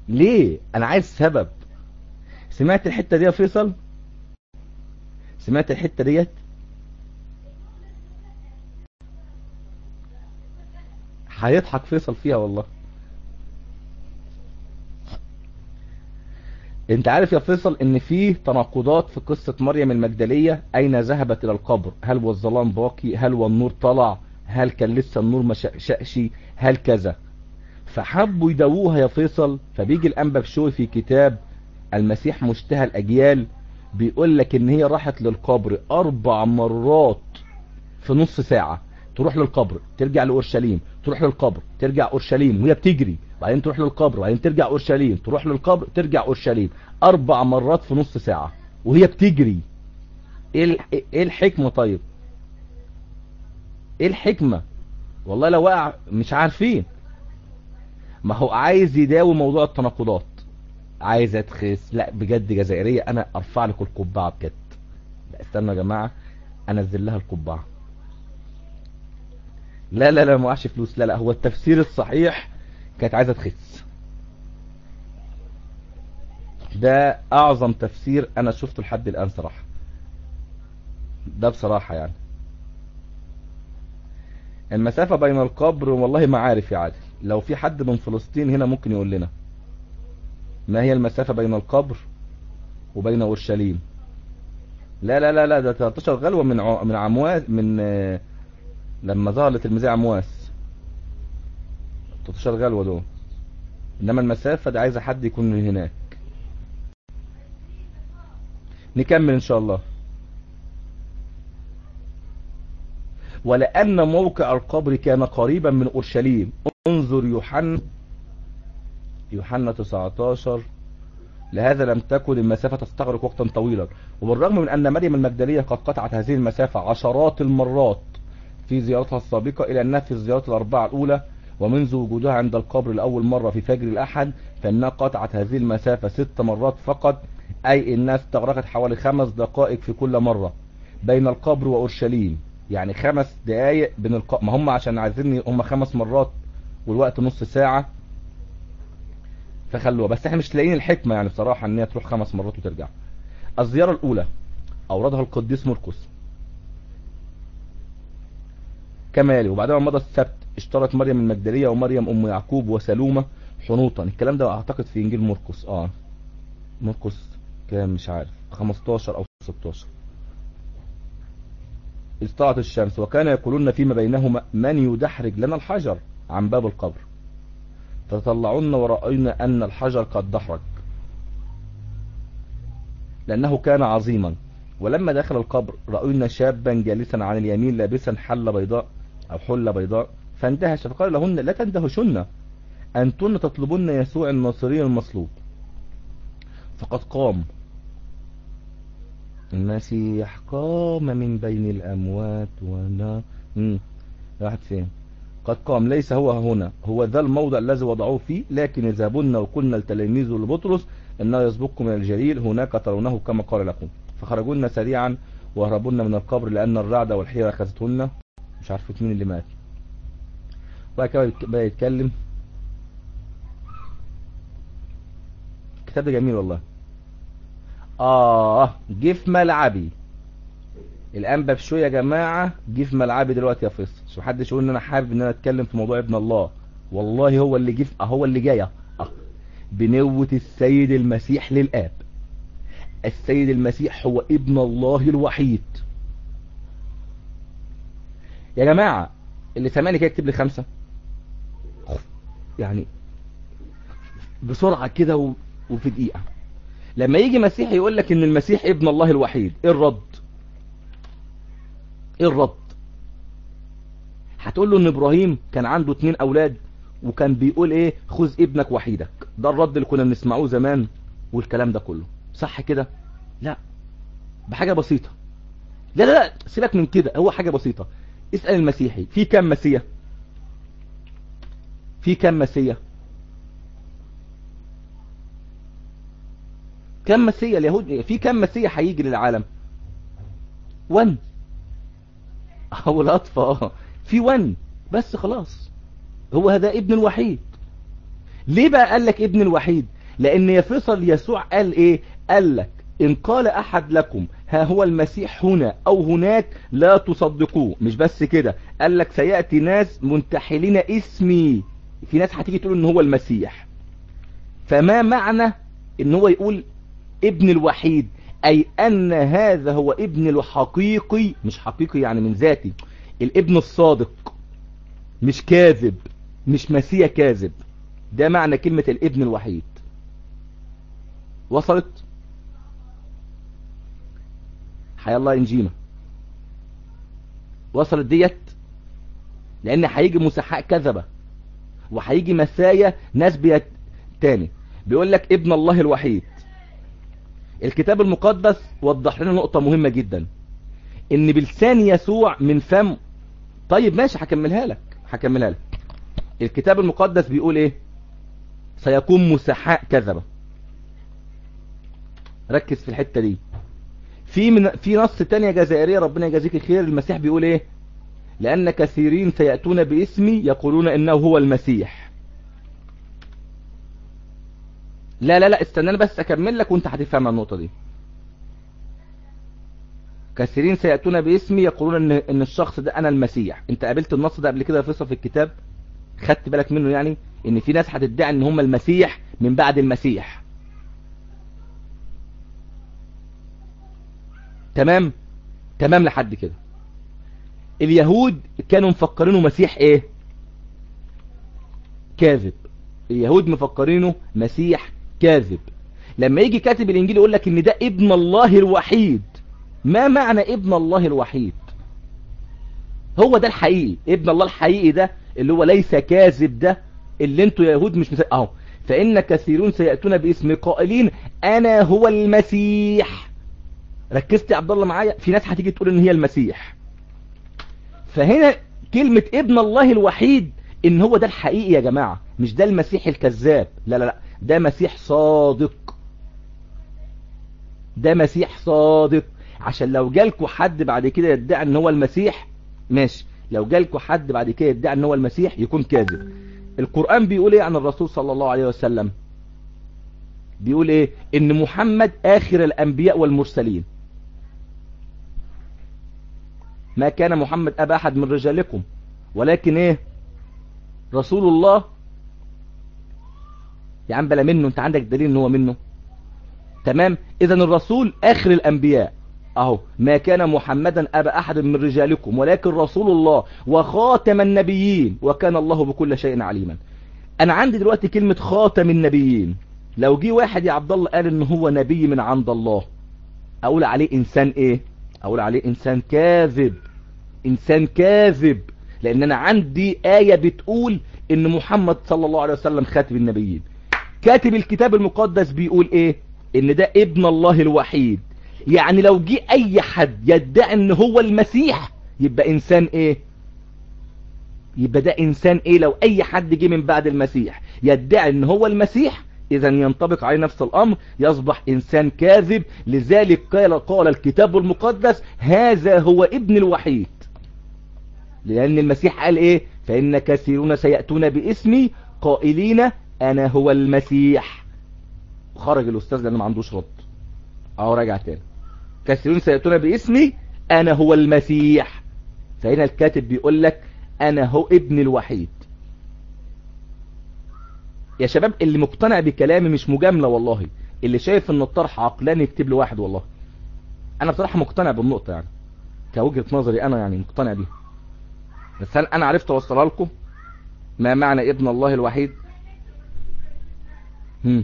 ليه انا عايز سبب سمعت الحتة دي يا فيصل سمعت الحتة ديت هيضحك فيصل فيها والله انت عارف يا فيصل ان فيه تناقضات في قصة مريم المجدلية اين ذهبت الى القبر هل والظلام باقي هل والنور طلع هل كان لسه النور ما شقش هل كذا فحبوا يدووها يا فيصل فبيجي الانبا بشوي في كتاب المسيح مشتهى الاجيال بيقول لك ان هي راحت للقبر اربع مرات في نص ساعة تروح للقبر ترجع لأورشليم تروح للقبر ترجع أورشليم وهي بتجري بعدين تروح للقبر بعدين ترجع أورشليم تروح للقبر ترجع أورشليم أربع مرات في نص ساعة وهي بتجري ايه الحكمة طيب ايه الحكمة والله لو وقع مش عارفين ما هو عايز يداوي موضوع التناقضات عايز اتخس لا بجد جزائرية انا ارفع لكم القبعة بجد لا استنوا يا جماعة انزل لها القبعة لا لا لا ما وقعش فلوس لا لا هو التفسير الصحيح كانت عايزة تخس ده اعظم تفسير انا شفته لحد الان صراحة ده بصراحة يعني المسافة بين القبر والله ما عارف يا عادل لو في حد من فلسطين هنا ممكن يقول لنا ما هي المسافة بين القبر وبين اورشليم لا لا لا لا ده 13 غلوة من ع... من عمواس من لما ظهرت المذيع عمواس 13 غلوة دول انما المسافة ده عايزة حد يكون من هناك نكمل ان شاء الله ولأن موقع القبر كان قريبا من أورشليم انظر يوحنا يوحنا 19 لهذا لم تكن المسافة تستغرق وقتا طويلا وبالرغم من أن مريم المجدلية قد قطعت هذه المسافة عشرات المرات في زيارتها السابقة إلى أنها في الزيارات الأربعة الأولى ومنذ وجودها عند القبر لأول مرة في فجر الأحد فإنها قطعت هذه المسافة ست مرات فقط أي إنها استغرقت حوالي خمس دقائق في كل مرة بين القبر وأورشليم يعني خمس دقايق بين القبر ما هم عشان عايزين هم خمس مرات والوقت نص ساعة فخلوها بس احنا مش لاقيين الحكمة يعني بصراحة ان هي تروح خمس مرات وترجع الزيارة الاولى اوردها القديس مرقس كما يلي وبعدها مضى السبت اشترت مريم المجدلية ومريم ام يعقوب وسلومة حنوطا الكلام ده اعتقد في انجيل مرقس اه مرقس كام مش عارف 15 او 16 استطاعت الشمس وكان يقولون فيما بينهما من يدحرج لنا الحجر عن باب القبر فتطلعن ورأينا أن الحجر قد دحرج لأنه كان عظيما ولما دخل القبر رأينا شابا جالسا عن اليمين لابسا حلة بيضاء أو حلة بيضاء فاندهش فقال لهن لا تندهشن أنتن تطلبن يسوع الناصري المصلوب فقد قام المسيح قام من بين الأموات ونا راحت فين قد قام ليس هو هنا هو ذا الموضع الذي وضعوه فيه لكن اذهبنا وقلنا لتلاميذه لبطرس انه يسبقكم من الجليل هناك ترونه كما قال لكم فخرجونا سريعا وهربونا من القبر لان الرعد والحيرة اخذتهن مش عارف مين اللي مات وبعد كده بقى يتكلم الكتاب ده جميل والله اه جه في ملعبي الانبا بشوية يا جماعة جه في ملعبي دلوقتي يا فيصل مش محدش يقول ان انا حابب ان انا اتكلم في موضوع ابن الله والله هو اللي جه هو اللي جاي اه بنوة السيد المسيح للاب السيد المسيح هو ابن الله الوحيد يا جماعة اللي سامعني كده يكتب لي خمسة يعني بسرعة كده و... وفي دقيقة لما يجي مسيح يقول لك ان المسيح ابن الله الوحيد ايه الرد ايه الرد هتقول له ان ابراهيم كان عنده اتنين اولاد وكان بيقول ايه خذ ابنك وحيدك ده الرد اللي كنا بنسمعوه زمان والكلام ده كله صح كده لا بحاجة بسيطة لا لا لا سيبك من كده هو حاجة بسيطة اسأل المسيحي في كم مسيح في كم مسيح كم مسيح اليهود في كم مسيح هيجي للعالم ون او الاطفى اه في ون بس خلاص هو هذا ابن الوحيد ليه بقى قال لك ابن الوحيد لان يا فيصل يسوع قال ايه قال لك ان قال احد لكم ها هو المسيح هنا او هناك لا تصدقوه مش بس كده قال لك سيأتي ناس منتحلين اسمي في ناس هتيجي تقول ان هو المسيح فما معنى ان هو يقول ابن الوحيد اي ان هذا هو ابن الحقيقي مش حقيقي يعني من ذاتي الابن الصادق مش كاذب مش مسيح كاذب ده معنى كلمة الابن الوحيد وصلت حيا الله انجينا وصلت ديت لان هيجي مسحاء كذبة وهيجي مسايا ناس بيت تاني بيقول لك ابن الله الوحيد الكتاب المقدس وضح لنا نقطة مهمة جدا ان بلسان يسوع من فم طيب ماشي هكملها لك هكملها لك الكتاب المقدس بيقول ايه سيكون مسحاء كذبة ركز في الحتة دي في من في نص تانية جزائرية ربنا يجازيك خير المسيح بيقول ايه لان كثيرين سيأتون باسمي يقولون انه هو المسيح لا لا لا استناني بس اكمل لك وانت هتفهم النقطة دي كثيرين سيأتون باسمي يقولون ان ان الشخص ده انا المسيح انت قابلت النص ده قبل كده في في الكتاب خدت بالك منه يعني ان في ناس هتدعي ان هم المسيح من بعد المسيح تمام تمام لحد كده اليهود كانوا مفكرينه مسيح ايه كاذب اليهود مفكرينه مسيح كاذب لما يجي كاتب الانجيل يقول لك ان ده ابن الله الوحيد ما معنى ابن الله الوحيد هو ده الحقيقي ابن الله الحقيقي ده اللي هو ليس كاذب ده اللي انتوا يهود مش مسيح اهو فان كثيرون سيأتون باسم قائلين انا هو المسيح ركزت يا عبد الله معايا في ناس هتيجي تقول ان هي المسيح فهنا كلمة ابن الله الوحيد ان هو ده الحقيقي يا جماعة مش ده المسيح الكذاب لا لا لا ده مسيح صادق ده مسيح صادق عشان لو جالكوا حد بعد كده يدعي ان هو المسيح ماشي لو جالكوا حد بعد كده يدعي ان هو المسيح يكون كاذب القرآن بيقول ايه عن الرسول صلى الله عليه وسلم بيقول ايه ان محمد اخر الانبياء والمرسلين ما كان محمد ابا احد من رجالكم ولكن ايه رسول الله يا عم بلا منه انت عندك دليل ان هو منه تمام اذا الرسول اخر الانبياء اهو ما كان محمدا ابا احد من رجالكم ولكن رسول الله وخاتم النبيين وكان الله بكل شيء عليما انا عندي دلوقتي كلمة خاتم النبيين لو جه واحد يا عبد الله قال ان هو نبي من عند الله اقول عليه انسان ايه اقول عليه انسان كاذب انسان كاذب لان انا عندي آية بتقول ان محمد صلى الله عليه وسلم خاتم النبيين كاتب الكتاب المقدس بيقول ايه ان ده ابن الله الوحيد يعني لو جه اي حد يدعي ان هو المسيح يبقى انسان ايه يبقى ده انسان ايه لو اي حد جه من بعد المسيح يدعي ان هو المسيح اذا ينطبق عليه نفس الامر يصبح انسان كاذب لذلك قال قال الكتاب المقدس هذا هو ابن الوحيد لان المسيح قال ايه فان كثيرون سيأتون باسمي قائلين انا هو المسيح خرج الاستاذ لانه ما عندوش رد اهو راجع تاني كثيرون سيأتون باسمي انا هو المسيح فهنا الكاتب بيقول لك انا هو ابن الوحيد يا شباب اللي مقتنع بكلامي مش مجاملة والله اللي شايف ان الطرح عقلاني يكتب له واحد والله انا بصراحة مقتنع بالنقطة يعني كوجهة نظري انا يعني مقتنع بيها بس هل انا عرفت اوصلها لكم ما معنى ابن الله الوحيد هم.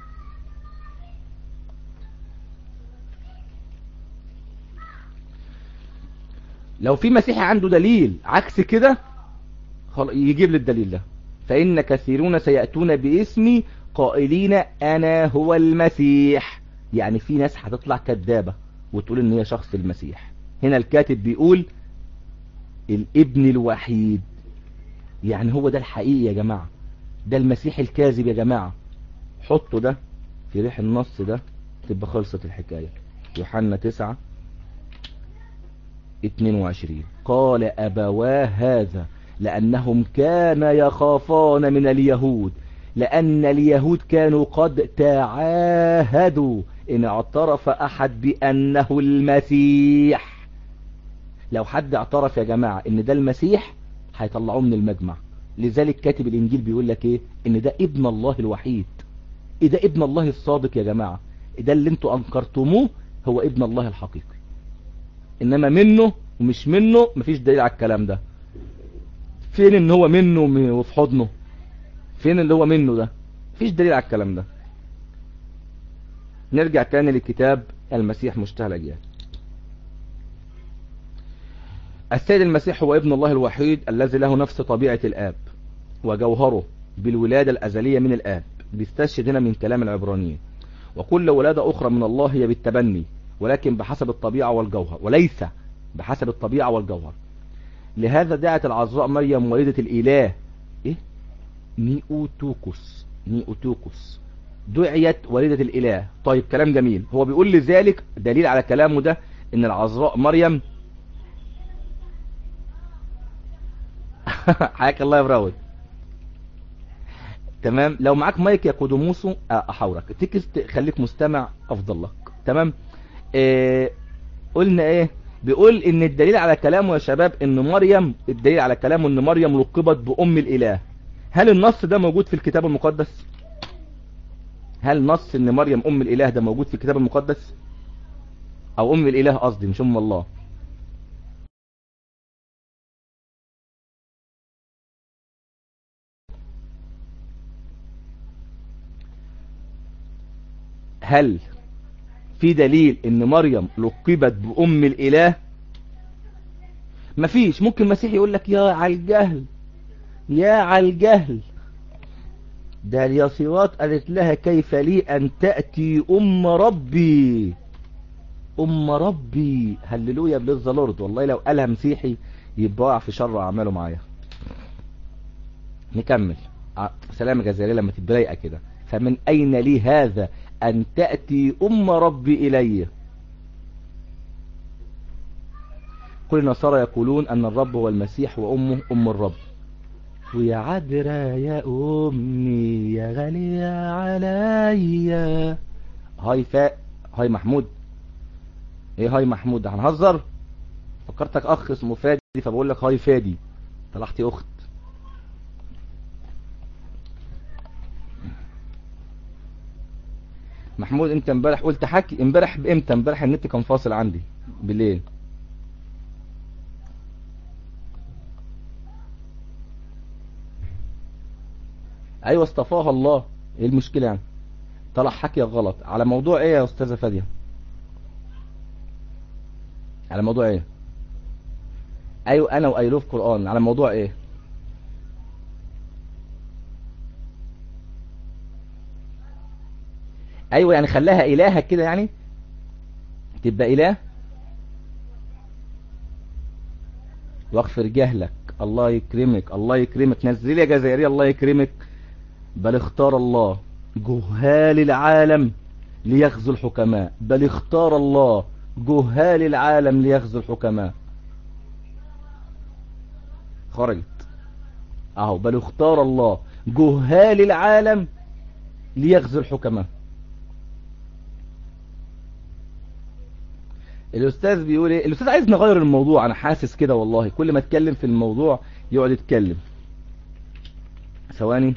لو في مسيحي عنده دليل عكس كده يجيب لي الدليل ده فإن كثيرون سيأتون باسمي قائلين أنا هو المسيح يعني في ناس هتطلع كذابة وتقول ان هي شخص المسيح هنا الكاتب بيقول الابن الوحيد يعني هو ده الحقيقي يا جماعة ده المسيح الكاذب يا جماعة حطوا ده في ريح النص ده تبقى خلصت الحكاية يوحنا تسعة 22 قال أبواه هذا لأنهم كان يخافان من اليهود لأن اليهود كانوا قد تعاهدوا إن اعترف أحد بأنه المسيح لو حد اعترف يا جماعة إن ده المسيح هيطلعوه من المجمع لذلك كاتب الإنجيل بيقول لك إيه إن ده ابن الله الوحيد إيه ده ابن الله الصادق يا جماعة ده اللي انتوا أنكرتموه هو ابن الله الحقيقي إنما منه ومش منه مفيش دليل على الكلام ده فين ان هو منه وفي حضنه فين اللي هو منه ده مفيش دليل على الكلام ده نرجع تاني لكتاب المسيح مشتهى الأجيال السيد المسيح هو ابن الله الوحيد الذي له نفس طبيعة الآب وجوهره بالولادة الأزلية من الآب بيستشهد هنا من كلام العبرانيين وكل ولادة أخرى من الله هي بالتبني ولكن بحسب الطبيعة والجوهر وليس بحسب الطبيعة والجوهر لهذا دعت العذراء مريم والدة الإله إيه؟ نيوتوكوس نيوتوكوس دعيت والدة الإله طيب كلام جميل هو بيقول لذلك دليل على كلامه ده ان العذراء مريم حياك الله يا براود تمام لو معاك مايك يا كودوموسو احاورك تكست خليك مستمع افضل لك تمام إيه قلنا ايه بيقول ان الدليل على كلامه يا شباب ان مريم الدليل على كلامه ان مريم لقبت بام الاله هل النص ده موجود في الكتاب المقدس هل نص ان مريم ام الاله ده موجود في الكتاب المقدس او ام الاله قصدي مش ام الله هل في دليل ان مريم لقبت بام الاله مفيش ممكن المسيح يقول لك يا على الجهل يا على الجهل ده اليصيرات قالت لها كيف لي ان تأتي ام ربي ام ربي هللويا بلز لورد والله لو قالها مسيحي يبقى وقع في شر اعماله معايا نكمل سلام جزائري لما تتضايق كده فمن اين لي هذا أن تأتي أم ربي إلي كل النصارى يقولون أن الرب هو المسيح وأمه أم الرب ويا عذرا يا أمي يا غالية عليا هاي فاء هاي محمود ايه هاي محمود هنهزر فكرتك اخ اسمه فادي فبقول لك هاي فادي طلعتي اخت محمود انت امبارح قلت حكي امبارح بامتى امبارح النت كان فاصل عندي بالليل ايوه اصطفاها الله ايه المشكلة يعني طلع حكي غلط على موضوع ايه يا استاذة فادية على موضوع ايه ايوه انا وايلوف قرآن على موضوع ايه ايوه يعني خلاها الهك كده يعني تبقى اله واغفر جهلك الله يكرمك الله يكرمك نزل يا جزائري الله يكرمك بل اختار الله جهال العالم ليغزو الحكماء بل اختار الله جهال العالم ليغزو الحكماء خرجت اهو بل اختار الله جهال العالم ليغزو الحكماء الاستاذ بيقول ايه الاستاذ عايز نغير الموضوع انا حاسس كده والله كل ما اتكلم في الموضوع يقعد يتكلم ثواني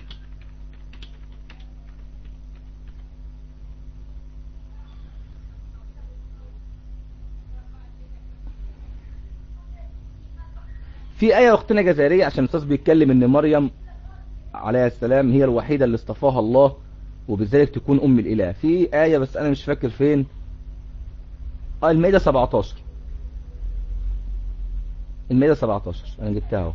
في آية أختنا جزائرية عشان الأستاذ بيتكلم إن مريم عليه السلام هي الوحيدة اللي اصطفاها الله وبذلك تكون أم الإله في آية بس أنا مش فاكر فين اه المائدة 17 المائدة 17 انا جبتها اهو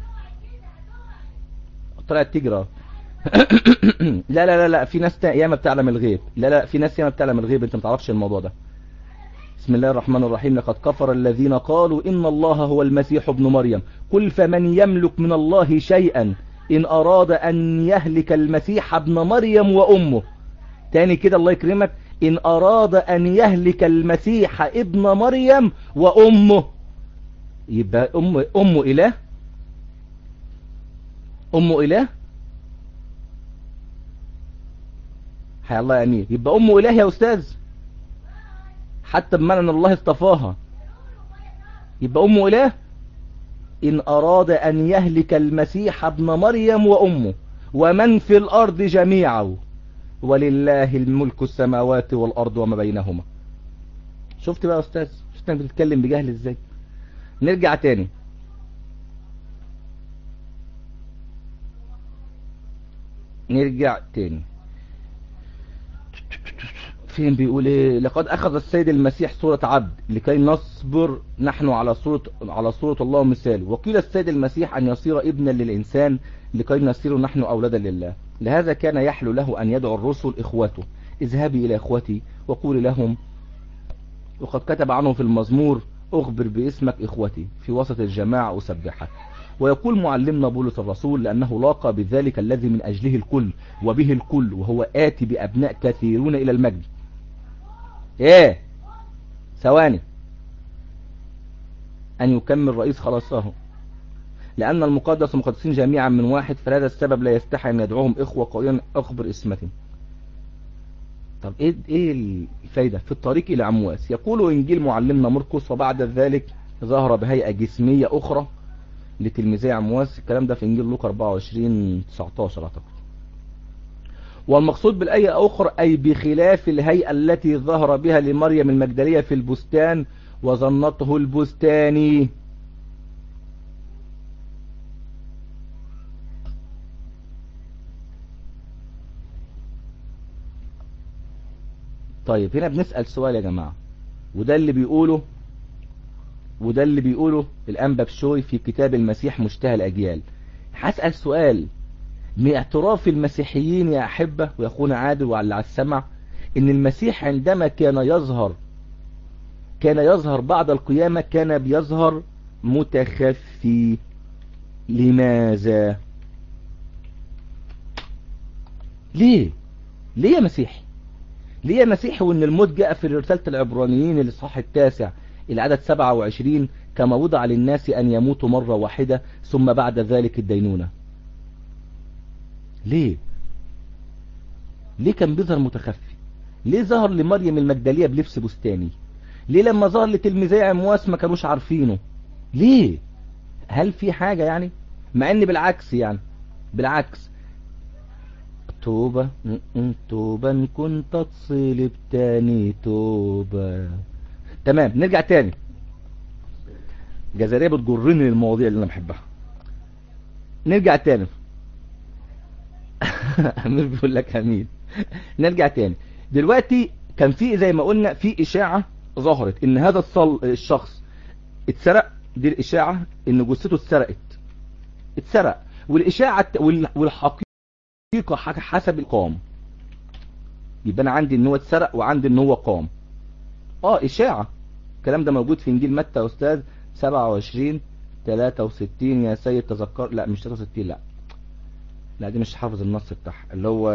طلعت تجرى لا لا لا لا في ناس ياما بتعلم الغيب لا لا في ناس ياما بتعلم الغيب انت ما تعرفش الموضوع ده بسم الله الرحمن الرحيم لقد كفر الذين قالوا إن الله هو المسيح ابن مريم قل فمن يملك من الله شيئا إن أراد أن يهلك المسيح ابن مريم وأمه تاني كده الله يكرمك إن أراد أن يهلك المسيح ابن مريم وأمه يبقى أم, أم إله أم إله حي الله امين يبقى امه اله يا استاذ حتى بمعنى ان الله اصطفاها يبقى امه اله ان اراد ان يهلك المسيح ابن مريم وامه ومن في الارض جميعا ولله الملك السماوات والارض وما بينهما شفت بقى يا استاذ شفت انك بتتكلم بجهل ازاي نرجع تاني نرجع تاني فين بيقول ايه لقد اخذ السيد المسيح صورة عبد لكي نصبر نحن على صورة على صورة الله مثاله وقيل السيد المسيح ان يصير ابنا للانسان لكي نصير نحن اولادا لله لهذا كان يحلو له ان يدعو الرسل اخوته اذهبي الى اخوتي وقولي لهم وقد كتب عنه في المزمور اخبر باسمك اخوتي في وسط الجماعة اسبحك ويقول معلمنا بولس الرسول لأنه لاقى بذلك الذي من أجله الكل وبه الكل وهو آتي بأبناء كثيرون إلى المجد ايه ثواني أن يكمل رئيس خلاصه لأن المقدس المقدسين جميعا من واحد فلهذا السبب لا يستحي أن يدعوهم إخوة قائلا أخبر اسمتهم طب إيه, إيه الفايدة في الطريق إلى عمواس يقول إنجيل معلمنا مرقس وبعد ذلك ظهر بهيئة جسمية أخرى لتلميذي عمواس الكلام ده في انجيل لوقا 24 19 اعتقد والمقصود بالآية أخرى أي بخلاف الهيئة التي ظهر بها لمريم المجدلية في البستان وظنته البستاني طيب هنا بنسأل سؤال يا جماعة وده اللي بيقوله وده اللي بيقوله الأنبا بشوي في كتاب المسيح مشتهى الأجيال هسأل سؤال من اعتراف المسيحيين يا أحبة ويخونا عادل وعلى على السمع إن المسيح عندما كان يظهر كان يظهر بعد القيامة كان بيظهر متخفي لماذا ليه ليه يا مسيحي ليه يا مسيحي وان الموت جاء في رسالة العبرانيين الاصحاح التاسع العدد 27 كما وضع للناس أن يموتوا مرة واحدة ثم بعد ذلك الدينونة ليه ليه كان بيظهر متخفي ليه ظهر لمريم المجدلية بلبس بستاني ليه لما ظهر لتلميذي عمواس ما كانوش عارفينه ليه هل في حاجة يعني مع ان بالعكس يعني بالعكس توبة توبة ان كنت تصلب تاني توبة تمام نرجع تاني جزائرية بتجرني للمواضيع اللي انا بحبها نرجع تاني امير بيقول لك امين نرجع تاني دلوقتي كان في زي ما قلنا في اشاعة ظهرت ان هذا الصل... الشخص اتسرق دي الاشاعة ان جثته اتسرقت اتسرق والاشاعة وال... والحقيقة حسب القام يبقى انا عندي ان هو اتسرق وعندي ان هو قام اه اشاعة الكلام ده موجود في انجيل متى يا استاذ 27 63 يا سيد تذكر لا مش 63 لا لا دي مش حافظ النص بتاعها اللي هو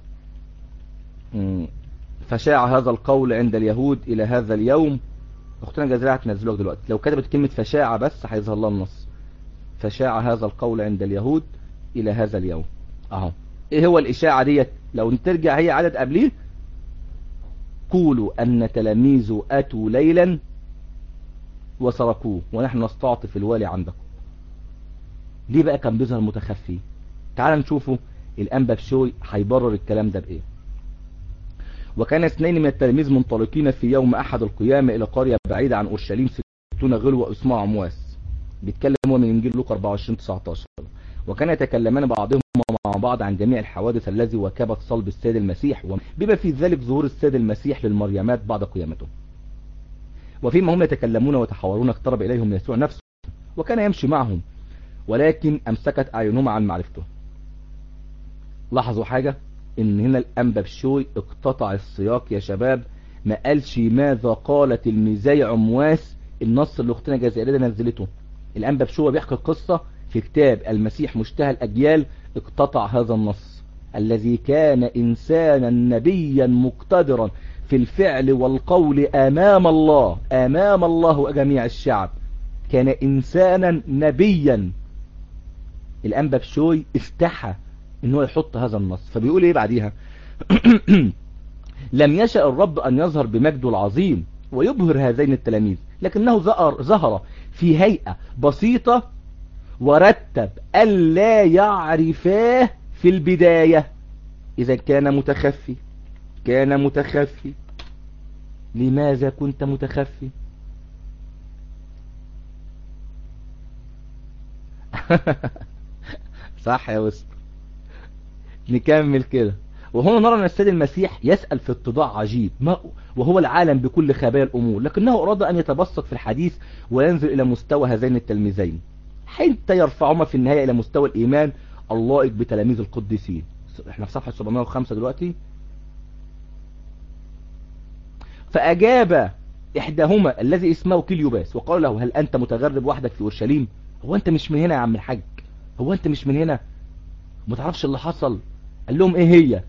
فشاع هذا القول عند اليهود الى هذا اليوم اختنا جزيرة هتنزلوك دلوقتي لو كتبت كلمة فشاعة بس هيظهر لها النص فشاع هذا القول عند اليهود الى هذا اليوم اهو ايه هو الاشاعة ديت لو ترجع هي عدد قبليه قولوا ان تلاميذه اتوا ليلا وسرقوه ونحن نستعطف الوالي عندكم ليه بقى كان بيظهر متخفي تعال نشوفه الانبا بشوي هيبرر الكلام ده بايه وكان اثنين من التلاميذ منطلقين في يوم احد القيامة الى قرية بعيدة عن اورشليم ستون غلوة اسمها عمواس بيتكلم هو من انجيل لوقا 24 19 وكان يتكلمان بعضهم مع بعض عن جميع الحوادث الذي وكبت صلب السيد المسيح بما في ذلك ظهور السيد المسيح للمريمات بعد قيامته وفيما هم يتكلمون ويتحاورون اقترب إليهم يسوع نفسه وكان يمشي معهم ولكن أمسكت أعينهم عن معرفته لاحظوا حاجة ان هنا الأنبا بشوي اقتطع السياق يا شباب ما قالش ماذا قالت الميزاي عمواس النص اللي اختنا جزائرية نزلته الأنبا بشوي بيحكي القصة في كتاب المسيح مشتهى الأجيال اقتطع هذا النص الذي كان إنسانا نبيا مقتدرا في الفعل والقول أمام الله أمام الله وجميع الشعب كان إنسانا نبيا الأنبا بشوي استحى ان هو يحط هذا النص فبيقول ايه بعديها لم يشأ الرب أن يظهر بمجده العظيم ويبهر هذين التلاميذ لكنه ظهر, ظهر في هيئة بسيطة ورتب ألا يعرفاه في البداية إذا كان متخفي كان متخفي لماذا كنت متخفي صح يا وسط نكمل كده وهنا نرى أن السيد المسيح يسأل في اتضاع عجيب ما وهو العالم بكل خبايا الأمور لكنه أراد أن يتبسط في الحديث وينزل إلى مستوى هذين التلميذين حتى يرفعهما في النهاية إلى مستوى الإيمان اللائق بتلاميذ القديسين احنا في صفحة 705 دلوقتي فأجاب إحداهما الذي اسمه كليوباس وقال له هل أنت متغرب وحدك في أورشليم هو أنت مش من هنا يا عم الحاج هو أنت مش من هنا ما تعرفش اللي حصل قال لهم إيه هي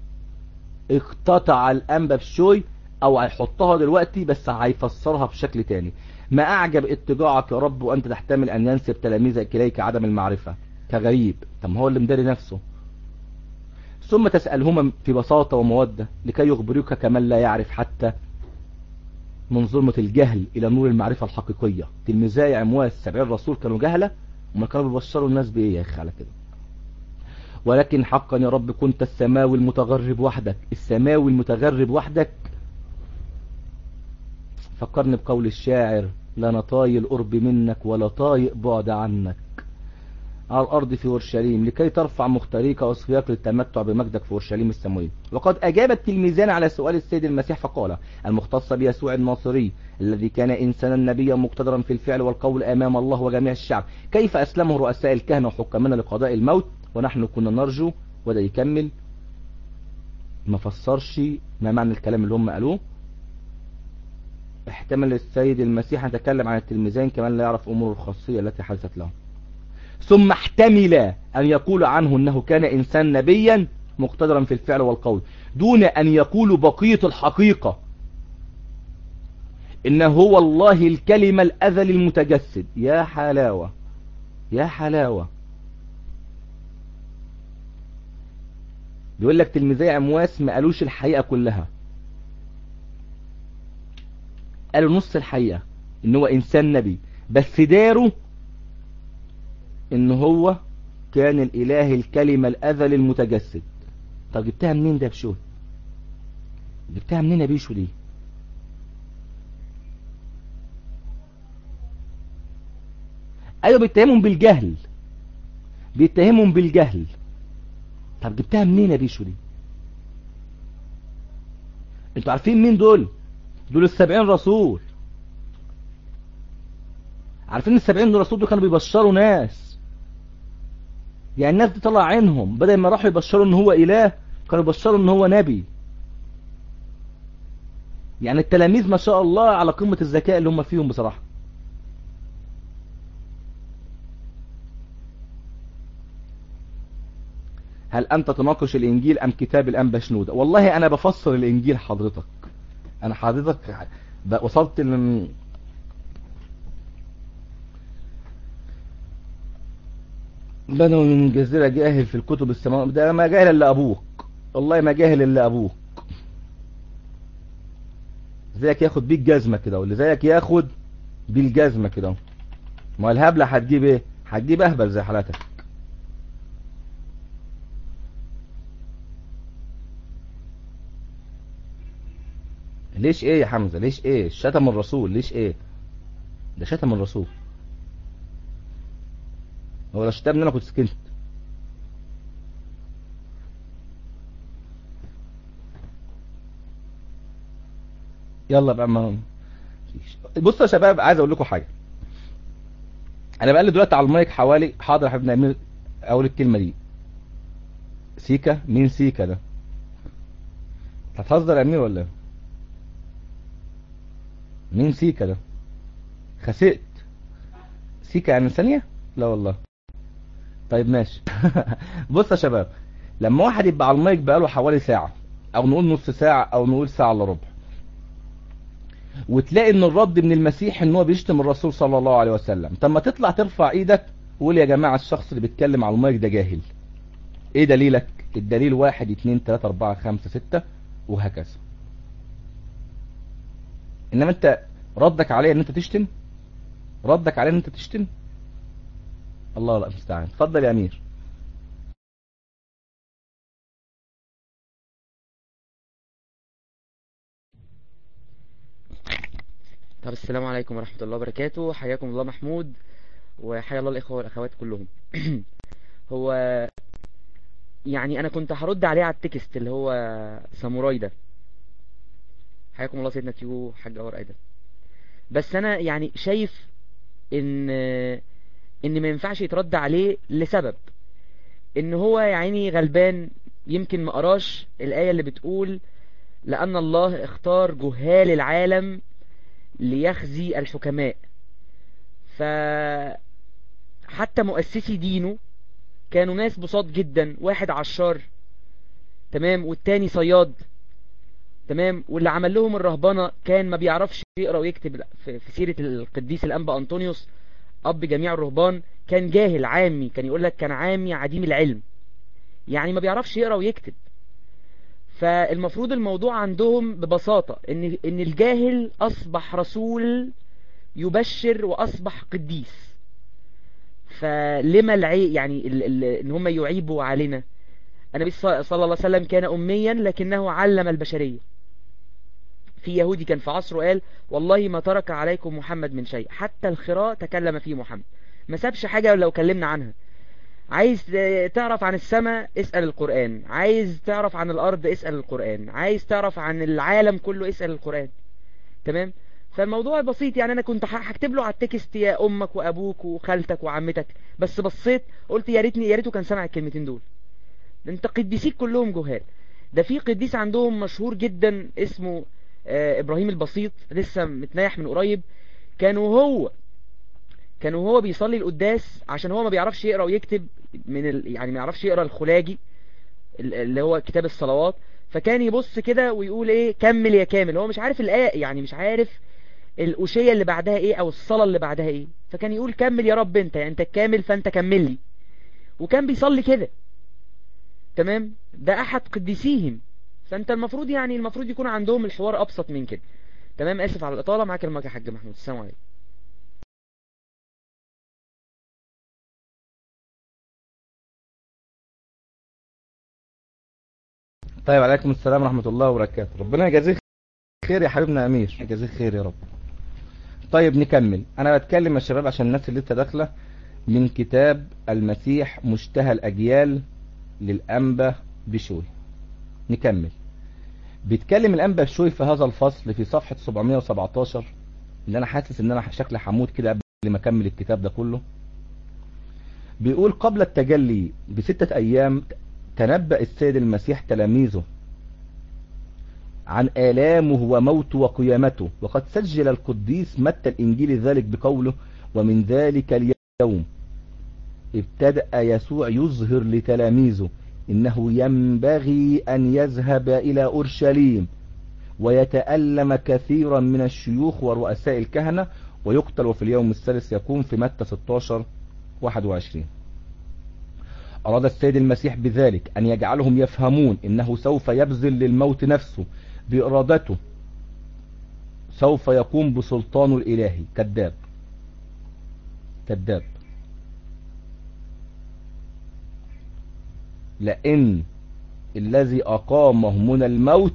اقتطع الأنبا بشوي أو هيحطها دلوقتي بس هيفسرها بشكل تاني ما أعجب اتجاعك يا رب وأنت تحتمل أن ينسب تلاميذك إليك عدم المعرفة كغريب طب هو اللي مداري نفسه ثم تسألهما في بساطة ومودة لكي يخبروك كمن لا يعرف حتى من ظلمة الجهل إلى نور المعرفة الحقيقية تلميذي عمواس سبعين رسول كانوا جهلة وما كانوا بيبشروا الناس بإيه يا أخي على كده ولكن حقا يا رب كنت السماوي المتغرب وحدك السماوي المتغرب وحدك فكرني بقول الشاعر لا نطاي القرب منك ولا طايق بعد عنك على الأرض في أورشليم لكي ترفع مختاريك وأصفياك للتمتع بمجدك في أورشليم السماوية وقد أجاب التلميذان على سؤال السيد المسيح فقال المختص بيسوع الناصري الذي كان إنسانا نبيا مقتدرا في الفعل والقول أمام الله وجميع الشعب كيف أسلمه رؤساء الكهنة وحكامنا لقضاء الموت ونحن كنا نرجو وده يكمل ما فسرش ما معنى الكلام اللي هم قالوه احتمل السيد المسيح أن يتكلم عن التلميذين كمان لا يعرف أمور الخاصية التي حدثت لهم ثم احتمل أن يقول عنه أنه كان إنسان نبيا مقتدرا في الفعل والقول دون أن يقول بقية الحقيقة إنه هو الله الكلمة الأذل المتجسد يا حلاوة يا حلاوة بيقول لك تلميذي عمواس ما قالوش الحقيقة كلها قالوا نص الحقيقة ان هو انسان نبي بس داروا ان هو كان الاله الكلمة الاذل المتجسد طب جبتها منين ده بشو جبتها منين يا بيشو دي ايوه بيتهمهم بالجهل بيتهمهم بالجهل طب جبتها منين يا بيشو دي انتوا عارفين مين دول دول السبعين رسول عارفين السبعين رسول دول كانوا بيبشروا ناس يعني الناس دي طلع عينهم بدل ما راحوا يبشروا ان هو اله كانوا يبشروا ان هو نبي يعني التلاميذ ما شاء الله على قمة الذكاء اللي هم فيهم بصراحة هل انت تناقش الانجيل ام كتاب الانبا شنودة والله انا بفسر الانجيل حضرتك انا حضرتك وصلت ل بدو من جزيرة جاهل في الكتب السماوية ده ما جاهل الا ابوك والله ما جاهل الا ابوك زيك ياخد بيك جزمة كده واللي زيك ياخد بالجزمة كده ما الهبلة هتجيب ايه هتجيب اهبل زي حالتك ليش ايه يا حمزة ليش ايه شتم الرسول ليش ايه ده شتم الرسول هو لو شتمني انا كنت سكنت يلا بقى ما بصوا يا شباب عايز اقول لكم حاجه انا بقى دلوقتي على المايك حوالي حاضر يا حبيبنا امير اقول الكلمه دي سيكا مين سيكا ده هتهزر يا امير ولا ايه مين سيكا ده خسئت سيكا يعني ثانية لا والله طيب ماشي بص يا شباب لما واحد يبقى على المايك بقاله حوالي ساعة او نقول نص ساعة او نقول ساعة الا ربع وتلاقي ان الرد من المسيح ان هو بيشتم الرسول صلى الله عليه وسلم طب ما تطلع ترفع ايدك وقول يا جماعة الشخص اللي بيتكلم على المايك ده جاهل ايه دليلك الدليل واحد اتنين تلاتة اربعة خمسة ستة وهكذا انما انت ردك عليه ان انت تشتم ردك عليه ان انت تشتم الله لا المستعان اتفضل يا امير طب السلام عليكم ورحمة الله وبركاته حياكم الله محمود وحيا الله الإخوة والأخوات كلهم هو يعني أنا كنت هرد عليه على التكست اللي هو ساموراي ده حياكم الله سيدنا تيو حاج أور أيضا بس أنا يعني شايف إن إن ما ينفعش يترد عليه لسبب إن هو يعني غلبان يمكن ما قراش الآية اللي بتقول لأن الله اختار جهال العالم ليخزي الحكماء ف حتى مؤسسي دينه كانوا ناس بساط جدا واحد عشار تمام والتاني صياد تمام واللي عمل لهم الرهبنة كان ما بيعرفش يقرأ ويكتب في سيرة القديس الأنبا أنطونيوس أب جميع الرهبان كان جاهل عامي كان يقول لك كان عامي عديم العلم يعني ما بيعرفش يقرأ ويكتب فالمفروض الموضوع عندهم ببساطة ان ان الجاهل اصبح رسول يبشر واصبح قديس فلما العي يعني ال ال ان هم يعيبوا علينا النبي صلى الله عليه وسلم كان اميا لكنه علم البشرية في يهودي كان في عصره قال والله ما ترك عليكم محمد من شيء حتى الخراء تكلم فيه محمد ما سابش حاجة لو كلمنا عنها عايز تعرف عن السماء اسأل القرآن عايز تعرف عن الأرض اسأل القرآن عايز تعرف عن العالم كله اسأل القرآن تمام فالموضوع بسيط يعني أنا كنت هكتب له على التكست يا أمك وأبوك وخالتك وعمتك بس بصيت قلت يا ريتني يا ريته كان سمع الكلمتين دول انت قديسيك كلهم جهال ده في قديس عندهم مشهور جدا اسمه آه إبراهيم البسيط لسه متنيح من قريب كانوا هو كان وهو بيصلي القداس عشان هو ما بيعرفش يقرا ويكتب من ال... يعني ما يعرفش يقرا الخلاجي اللي هو كتاب الصلوات فكان يبص كده ويقول ايه كمل يا كامل هو مش عارف الايه يعني مش عارف الأشية اللي بعدها ايه او الصلاة اللي بعدها ايه فكان يقول كمل يا رب انت يعني انت كامل فانت كمل لي وكان بيصلي كده تمام ده احد قديسيهم فانت المفروض يعني المفروض يكون عندهم الحوار ابسط من كده تمام اسف على الاطاله معاك المايك يا حاج محمود السلام عليكم طيب عليكم السلام ورحمة الله وبركاته ربنا يجازيك خير يا حبيبنا أمير يجازيك خير يا رب طيب نكمل أنا بتكلم يا شباب عشان الناس اللي لسه داخله من كتاب المسيح مشتهى الأجيال للأنبا بشوي نكمل بيتكلم الأنبا بشوي في هذا الفصل في صفحة 717 اللي أنا حاسس إن أنا شكلي حمود كده قبل ما أكمل الكتاب ده كله بيقول قبل التجلي بستة أيام تنبأ السيد المسيح تلاميذه عن آلامه وموته وقيامته وقد سجل القديس متى الإنجيل ذلك بقوله ومن ذلك اليوم ابتدأ يسوع يظهر لتلاميذه إنه ينبغي أن يذهب إلى أورشليم ويتألم كثيرا من الشيوخ ورؤساء الكهنة ويقتل وفي اليوم الثالث يكون في متى 16 21 أراد السيد المسيح بذلك أن يجعلهم يفهمون إنه سوف يبذل للموت نفسه بإرادته سوف يقوم بسلطانه الإلهي كذاب كذاب لأن الذي أقامه من الموت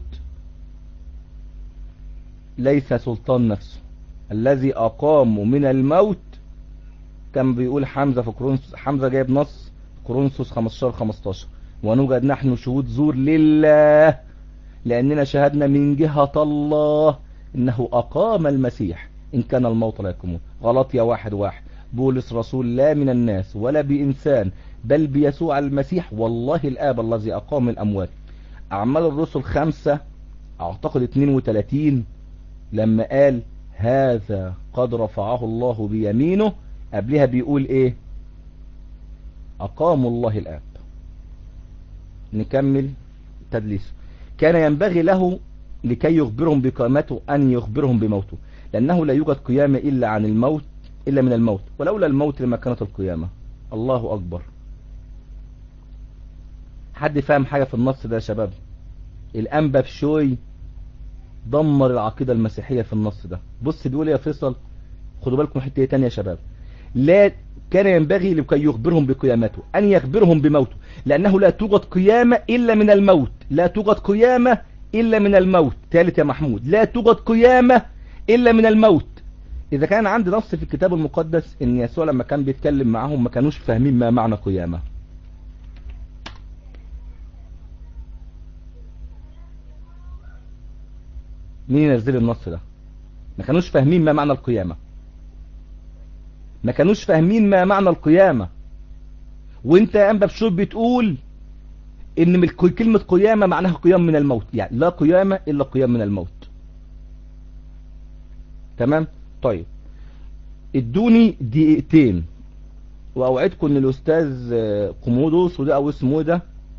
ليس سلطان نفسه الذي أقامه من الموت كان بيقول حمزة في كرونس حمزة جايب نص كورنثوس 15 15 ونوجد نحن شهود زور لله لأننا شهدنا من جهة الله إنه أقام المسيح إن كان الموت لا يقومون غلط يا واحد واحد بولس رسول لا من الناس ولا بإنسان بل بيسوع المسيح والله الآب الذي أقام الأموات أعمال الرسل خمسة أعتقد 32 لما قال هذا قد رفعه الله بيمينه قبلها بيقول إيه أقام الله الآب نكمل تدليسه كان ينبغي له لكي يخبرهم بقامته أن يخبرهم بموته لأنه لا يوجد قيامة إلا عن الموت إلا من الموت ولولا الموت لما كانت القيامة الله أكبر حد فاهم حاجة في النص ده يا شباب الأنبا بشوي دمر العقيدة المسيحية في النص ده بص بيقول يا فيصل خدوا بالكم حتة تانية يا شباب لا كان ينبغي لكي يخبرهم بقيامته أن يخبرهم بموته لأنه لا توجد قيامة إلا من الموت لا توجد قيامة إلا من الموت ثالث يا محمود لا توجد قيامة إلا من الموت إذا كان عندي نص في الكتاب المقدس إن يسوع لما كان بيتكلم معهم ما كانوش فاهمين ما معنى قيامة مين ينزل النص ده ما كانوش فاهمين ما معنى القيامة ما كانوش فاهمين ما معنى القيامة وانت يا انبا بشوف بتقول ان من كلمة قيامة معناها قيام من الموت يعني لا قيامة الا قيام من الموت تمام طيب ادوني دقيقتين واوعدكم ان الاستاذ قمودوس وده او اسمه ده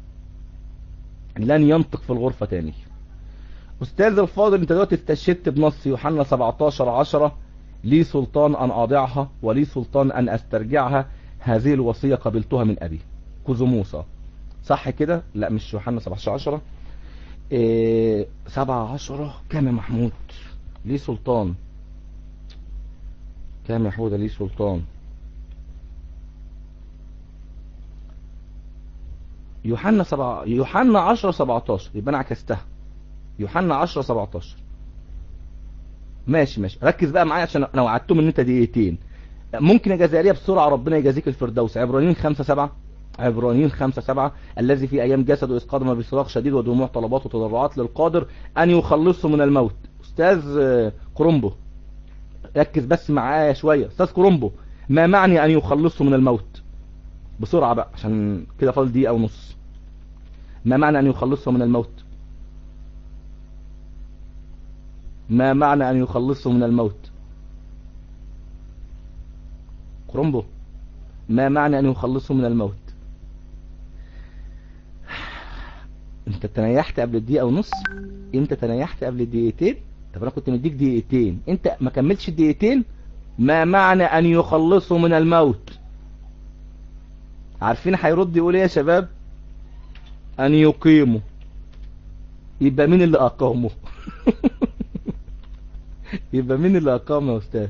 لن ينطق في الغرفة تاني استاذ الفاضل انت دلوقتي استشهدت بنص يوحنا 17 10 لي سلطان ان اضعها ولي سلطان ان استرجعها هذه الوصية قبلتها من ابي كوزوموسا صح كده لا مش يوحنا 17 10 إيه 7 10 كام يا محمود لي سلطان كام يا حودة لي سلطان يوحنا 7 يوحنا 10 17 يبقى انا عكستها يوحنا 10 17 ماشي ماشي ركز بقى معايا عشان انا وعدتهم ان انت دقيقتين ممكن يا جزائريه بسرعه ربنا يجازيك الفردوس عبرانيين 5 7 عبرانيين 5 7 الذي في ايام جسده اذ قدم بصراخ شديد ودموع طلبات وتضرعات للقادر ان يخلصه من الموت استاذ كرومبو ركز بس معايا شويه استاذ كرومبو ما معني ان يخلصه من الموت بسرعه بقى عشان كده فاضل دقيقه ونص ما معنى ان يخلصه من الموت ما معنى أن يخلصه من الموت كرومبو ما معنى أن يخلصه من الموت انت تنيحت قبل الدقيقة ونص انت تنيحت قبل الدقيقتين طب انا كنت مديك دقيقتين انت ما كملتش الدقيقتين ما معنى ان يخلصه من الموت عارفين هيرد يقول ايه يا شباب ان يقيمه يبقى مين اللي اقامه يبقى مين اللي اقامه يا استاذ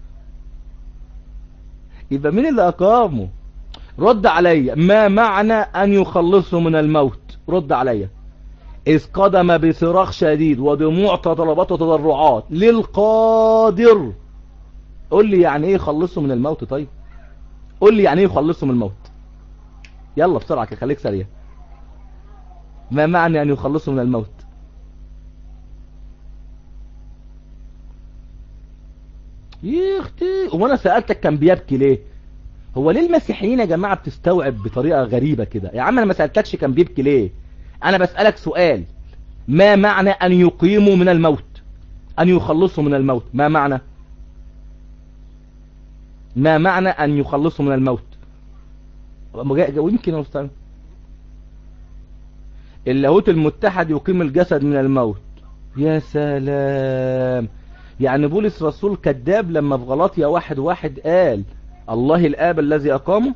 يبقى مين اللي اقامه رد عليا ما معنى ان يخلصه من الموت رد عليا اذ قدم بصراخ شديد ودموع طلبات وتضرعات للقادر قول لي يعني ايه يخلصه من الموت طيب قول لي يعني ايه يخلصه من الموت يلا بسرعة كده خليك سريع ما معنى ان يخلصه من الموت يختي وانا سألتك كان بيبكي ليه هو ليه المسيحيين يا جماعة بتستوعب بطريقة غريبة كده يا عم انا ما سألتكش كان بيبكي ليه انا بسألك سؤال ما معنى ان يقيموا من الموت ان يخلصوا من الموت ما معنى ما معنى ان يخلصوا من الموت ويمكن يا استاذ اللاهوت المتحد يقيم الجسد من الموت يا سلام يعني بولس رسول كذاب لما في غلاطيا واحد واحد قال الله الآب الذي أقامه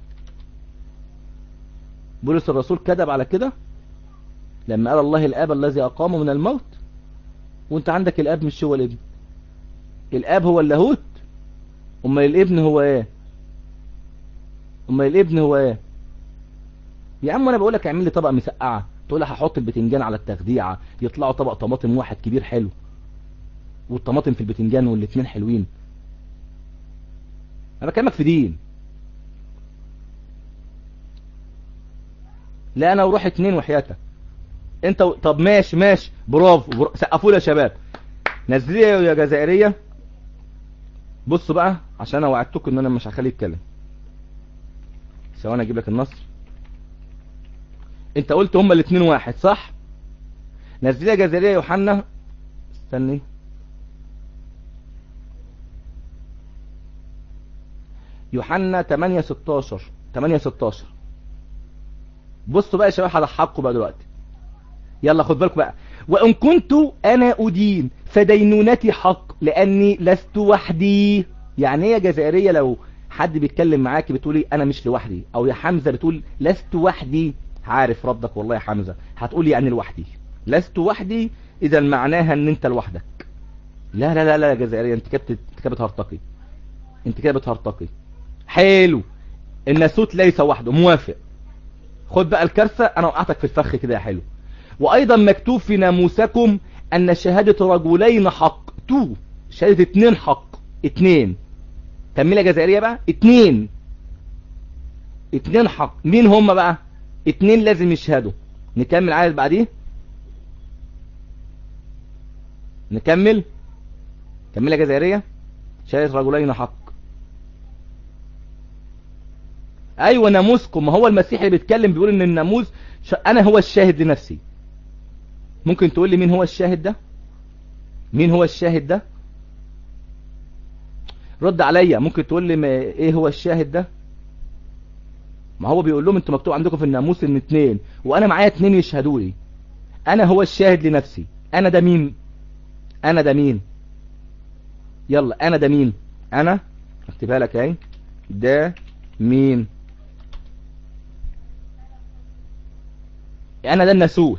بولس الرسول كذب على كده لما قال الله الآب الذي أقامه من الموت وانت عندك الآب مش هو الابن الآب هو اللاهوت أما الابن هو ايه أما الابن هو ايه يا عم انا بقولك اعمل لي طبق مسقعة تقول لي هحط البتنجان على التخديعة يطلعوا طبق طماطم واحد كبير حلو والطماطم في البتنجان والاتنين حلوين انا بكلمك في دين لا انا وروح اتنين وحياتك انت و... طب ماشي ماشي برافو برا... سقفوا لي يا شباب نزلي يا جزائرية بصوا بقى عشان انا وعدتكم ان انا مش هخليه يتكلم ثواني اجيب لك النصر انت قلت هما الاتنين واحد صح نزلي يا جزائرية يوحنا استني يوحنا 8 16 8 16 بصوا بقى يا شباب هضحكوا بقى دلوقتي يلا خد بالكم بقى وان كنت انا ادين فدينونتي حق لاني لست وحدي يعني ايه يا جزائريه لو حد بيتكلم معاكي بتقولي انا مش لوحدي او يا حمزه بتقول لست وحدي عارف ردك والله يا حمزه هتقولي يعني لوحدي لست وحدي اذا معناها ان انت لوحدك لا لا لا لا يا جزائرية انت كده بت- انت كده بتهرطقي انت كده بتهرطقي حلو الناسوت ليس وحده موافق خد بقى الكارثة انا وقعتك في الفخ كده يا حلو وايضا مكتوب في ناموسكم ان شهادة رجلين حق تو شهادة اتنين حق اتنين كملة جزائرية بقى اتنين اتنين حق مين هم بقى اتنين لازم يشهدوا نكمل عدد بعديه نكمل كملة جزائرية شهادة رجلين حق ايوه ناموسكم ما هو المسيح اللي بيتكلم بيقول ان الناموس ش... انا هو الشاهد لنفسي ممكن تقول لي مين هو الشاهد ده مين هو الشاهد ده رد عليا ممكن تقول لي ما ايه هو الشاهد ده ما هو بيقول لهم انتوا مكتوب عندكم في الناموس ان اتنين وانا معايا اتنين يشهدوا لي انا هو الشاهد لنفسي انا ده مين انا ده مين يلا انا ده مين انا اكتبها لك اهي ده مين انا ده الناسوت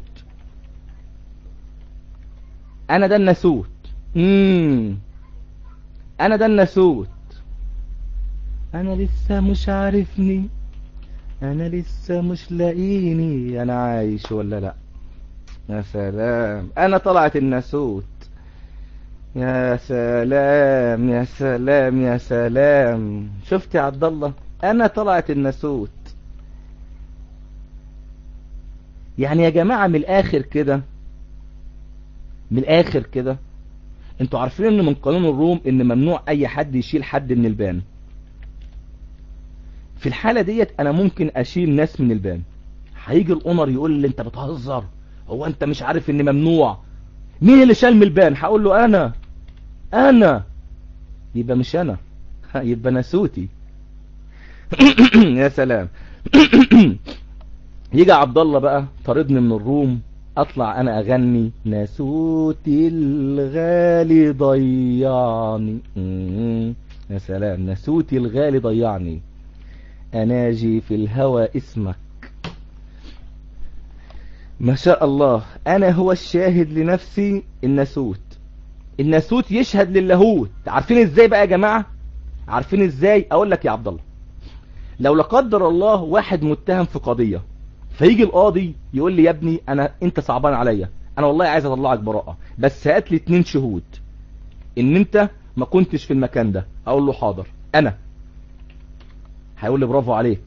انا ده الناسوت امم انا ده الناسوت انا لسه مش عارفني انا لسه مش لاقيني انا عايش ولا لا يا سلام انا طلعت الناسوت يا سلام يا سلام يا سلام شفت يا عبد الله انا طلعت الناسوت يعني يا جماعة من الاخر كده من الاخر كده انتوا عارفين ان من قانون الروم ان ممنوع اي حد يشيل حد من البان في الحالة ديت انا ممكن اشيل ناس من البان هيجي الاونر يقول لي انت بتهزر هو انت مش عارف ان ممنوع مين اللي شال من البان هقول له انا انا يبقى مش انا يبقى ناسوتي يا سلام يجي عبد الله بقى طردني من الروم اطلع انا اغني ناسوتي الغالي ضيعني مم. يا سلام ناسوتي الغالي ضيعني اناجي في الهوى اسمك ما شاء الله انا هو الشاهد لنفسي الناسوت الناسوت يشهد للاهوت عارفين ازاي بقى يا جماعة عارفين ازاي اقول لك يا عبد الله لو لا قدر الله واحد متهم في قضية فيجي القاضي يقول لي يا ابني انا انت صعبان عليا انا والله عايز اطلعك براءة بس هات لي اتنين شهود ان انت ما كنتش في المكان ده اقول له حاضر انا هيقول لي برافو عليك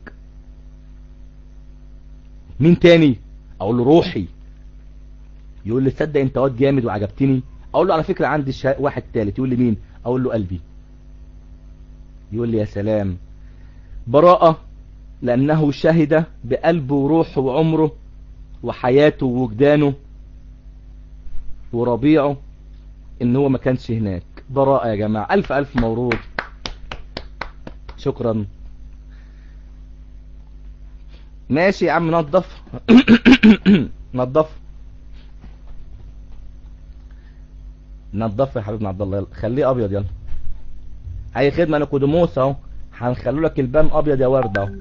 مين تاني اقول له روحي يقول لي تصدق انت واد جامد وعجبتني اقول له على فكرة عندي شا... واحد تالت يقول لي مين اقول له قلبي يقول لي يا سلام براءة لانه شهد بقلبه وروحه وعمره وحياته ووجدانه وربيعه ان هو ما كانش هناك براءة يا جماعة الف الف مبروك شكرا ماشي يا عم نظف نظف نظف يا حبيبنا عبد الله يلا خليه ابيض يلا اي خدمه انا كودموس اهو هنخلوا لك البان ابيض يا ورد اهو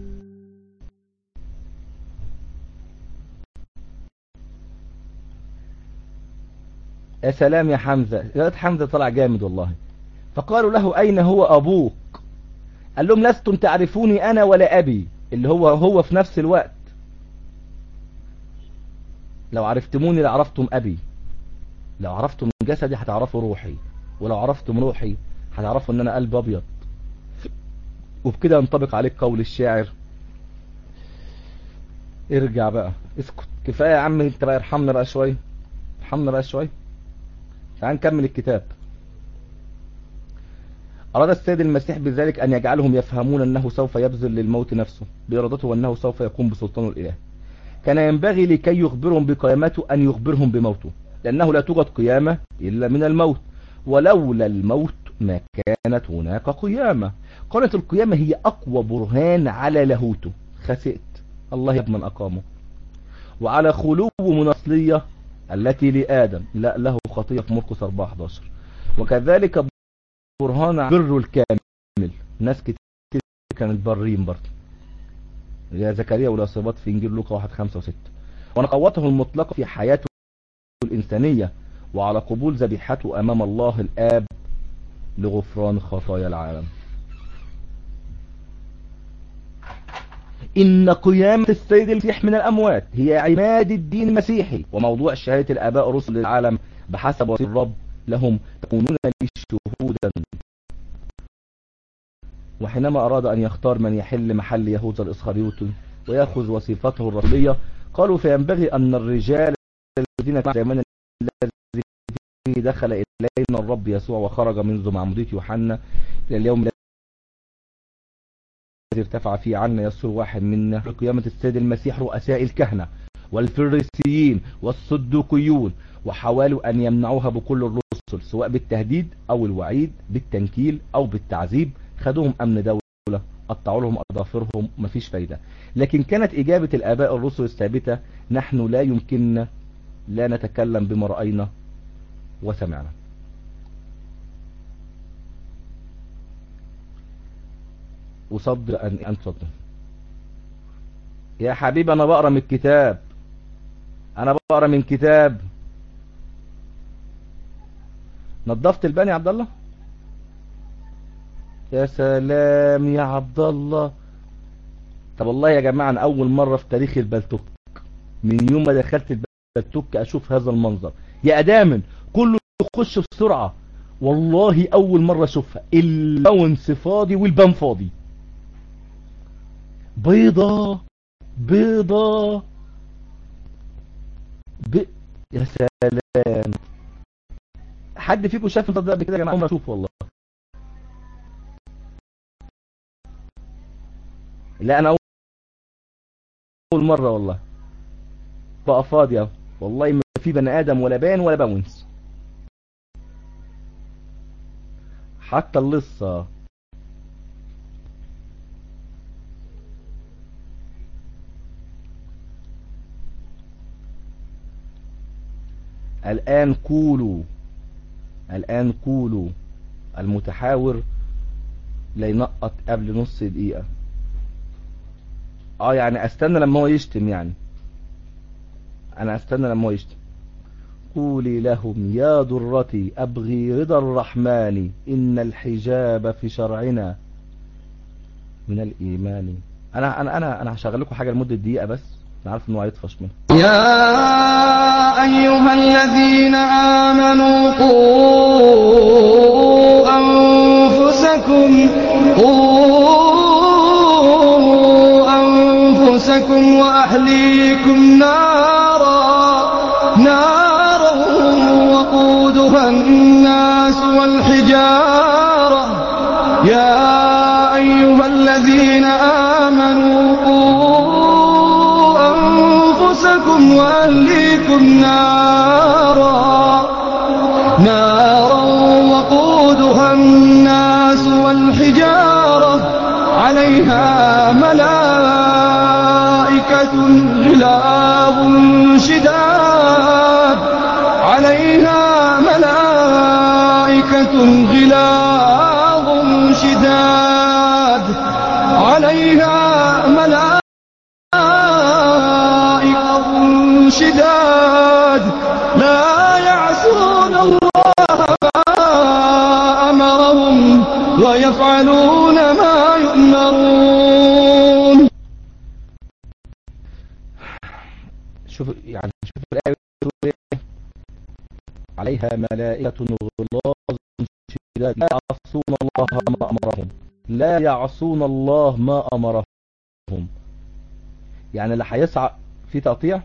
يا سلام يا حمزه يا حمزه طلع جامد والله فقالوا له اين هو ابوك قال لهم لستم تعرفوني انا ولا ابي اللي هو هو في نفس الوقت لو عرفتموني لعرفتم ابي لو عرفتم جسدي هتعرفوا روحي ولو عرفتم روحي هتعرفوا ان انا قلب ابيض وبكده ينطبق عليك قول الشاعر ارجع بقى اسكت كفاية يا عم انت بقى ارحمنا بقى شوية ارحمنا بقى شوية تعال نكمل الكتاب أراد السيد المسيح بذلك أن يجعلهم يفهمون أنه سوف يبذل للموت نفسه بإرادته وأنه سوف يقوم بسلطانه الإله كان ينبغي لكي يخبرهم بقيامته أن يخبرهم بموته لأنه لا توجد قيامة إلا من الموت ولولا الموت ما كانت هناك قيامة قالت القيامة هي أقوى برهان على لاهوته خسئت الله يضمن أقامه وعلى خلو من أصلية التي لآدم لا له خطية في مرقس 4 11 وكذلك برهان على بره الكامل ناس كتير كانت برين برضه يا زكريا والإصابات في إنجيل لوقا 1 5 و6 ونقوته المطلقة في حياته الإنسانية وعلى قبول ذبيحته أمام الله الآب لغفران خطايا العالم إن قيامة السيد المسيح من الأموات هي عماد الدين المسيحي وموضوع شهادة الآباء رسل العالم بحسب وصي الرب لهم تكونون لي شهودا وحينما أراد أن يختار من يحل محل يهوذا الإسخريوطي ويأخذ وصيفته الرسولية قالوا فينبغي أن الرجال الذين في زمان الذي فيه دخل إلينا الرب يسوع وخرج منذ معمودية يوحنا إلى اليوم الذي ارتفع فيه عنا يسر واحد منا في قيامة السيد المسيح رؤساء الكهنة والفريسيين والصدوقيون وحاولوا أن يمنعوها بكل الرسل سواء بالتهديد أو الوعيد بالتنكيل أو بالتعذيب خدوهم أمن دولة قطعوا لهم أظافرهم مفيش فايدة لكن كانت إجابة الآباء الرسل الثابتة نحن لا يمكننا لا نتكلم بما رأينا وسمعنا وصدر أن أنصدر يا حبيبي أنا بقرأ من الكتاب أنا بقرأ من كتاب نظفت الباني يا عبد الله يا سلام يا عبد الله طب والله يا جماعة أنا أول مرة في تاريخ البلتوك من يوم ما دخلت البلتوك أشوف هذا المنظر يا أدامن كله يخش بسرعة والله أول مرة أشوفها الباونس فاضي والبان فاضي بيضة بيضة ب... يا سلام حد فيكم شاف المنظر ده قبل كده يا جماعة عمري أشوفه والله لا انا اول مرة والله بقى فاضي اهو والله ما في بني ادم ولا بان ولا باونس حتى اللصة الان كولوا الان كولوا المتحاور لا ينقط قبل نص دقيقة اه يعني استنى لما هو يشتم يعني انا استنى لما هو يشتم قولي لهم يا ضرتي ابغي رضا الرحمن ان الحجاب في شرعنا من الايمان انا انا انا انا هشغل لكم حاجه لمده دقيقه بس انا عارف ان هو هيطفش منها يا أيها الذين آمنوا قوا أنفسكم قوا أنفسكم وأهليكم نارا نارا وقودها الناس والحجارة يا أيها الذين آمنوا قوا أنفسكم وأهليكم نارا نارا وقودها الناس والحجارة عليها ملائكة غلاظ شداد عليها ملائكة غلاظ شداد عليها ملائكة شداد لا يعصون الله ما أمرهم ويفعلون ما يؤمرون شوف يعني شوف الآية بتقول إيه؟ عليها ملائكة غلاظ شداد لا يعصون الله ما أمرهم لا يعصون الله ما أمرهم يعني اللي هيسعى في تقطيع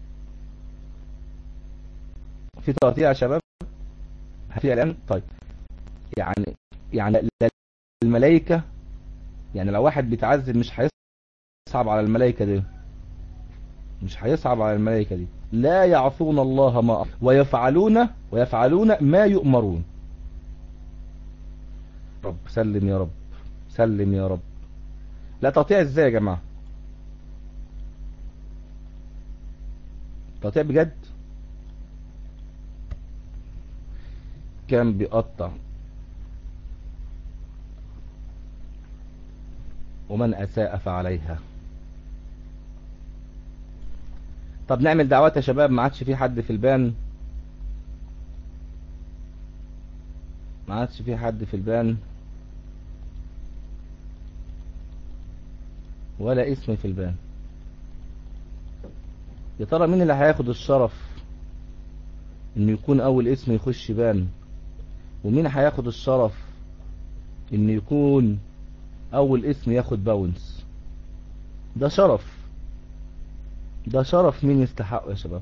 في تقطيع يا شباب في الآن طيب يعني يعني لا الملائكة يعني لو واحد بيتعذب مش هيصعب على الملائكة دي مش هيصعب على الملائكة دي لا يعصون الله ما أمر ويفعلون ويفعلون ما يؤمرون رب سلم يا رب سلم يا رب لا تقطيع ازاي يا جماعة تقطيع بجد كان بيقطع ومن أساء فعليها طب نعمل دعوات يا شباب ما عادش في حد في البان ما عادش في حد في البان ولا اسم في البان يا ترى مين اللي هياخد الشرف انه يكون اول اسم يخش بان ومين هياخد الشرف انه يكون اول اسم ياخد باونس ده شرف ده شرف مين يستحقه يا شباب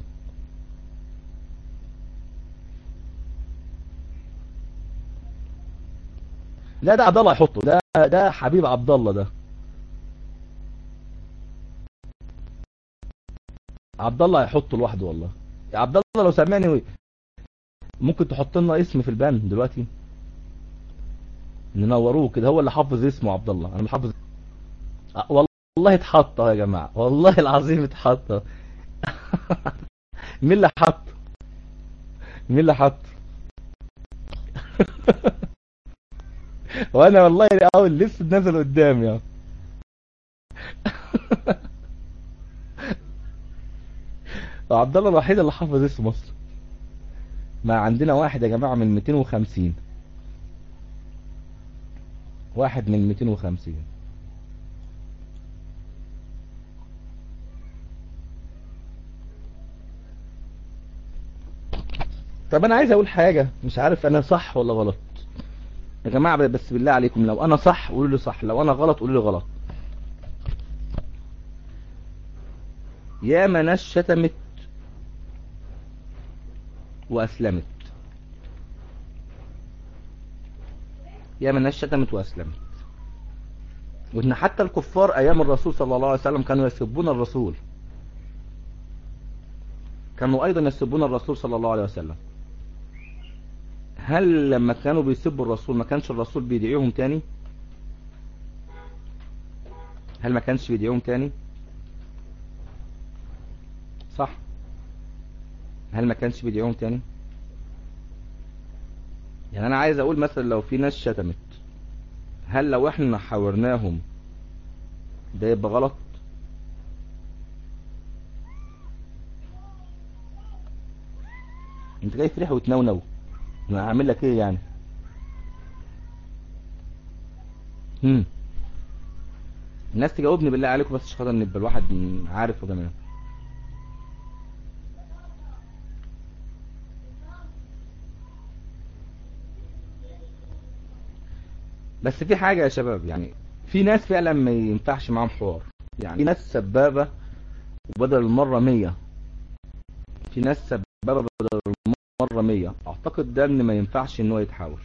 لا ده عبد الله يحطه ده ده حبيب عبد الله ده عبد الله هيحطه لوحده والله يا عبد الله لو سمعني ممكن تحط لنا اسم في البان دلوقتي ننوروه كده هو اللي حافظ اسمه عبد الله انا مش حافظ أه، والله اتحط أهو يا جماعه والله العظيم اتحط أهو. مين اللي حط مين اللي حط وانا والله اول لسه نزل قدامي اهو عبد الله الوحيد اللي حافظ اسم مصر ما عندنا واحد يا جماعة من 250 واحد من 250 طب انا عايز اقول حاجة مش عارف انا صح ولا غلط يا جماعة بس بالله عليكم لو انا صح قولوا لي صح لو انا غلط قولوا لي غلط يا ناس شتمت واسلمت يا ناس شتمت واسلمت وان حتى الكفار ايام الرسول صلى الله عليه وسلم كانوا يسبون الرسول كانوا ايضا يسبون الرسول صلى الله عليه وسلم هل لما كانوا بيسبوا الرسول ما كانش الرسول بيدعيهم تاني هل ما كانش بيدعيهم تاني صح هل ما كانش بيدعيهم تاني يعني انا عايز اقول مثلا لو في ناس شتمت هل لو احنا حاورناهم ده يبقى غلط انت جاي فرح وتنونو انا هعمل لك ايه يعني هم الناس تجاوبني بالله عليكم بس عشان خاطر نبقى الواحد عارف يا جماعه بس في حاجة يا شباب يعني في ناس فعلا ما ينفعش معاهم حوار يعني في ناس سبابة وبدل المرة مية في ناس سبابة بدل المرة مية اعتقد ده ان ما ينفعش ان هو يتحاور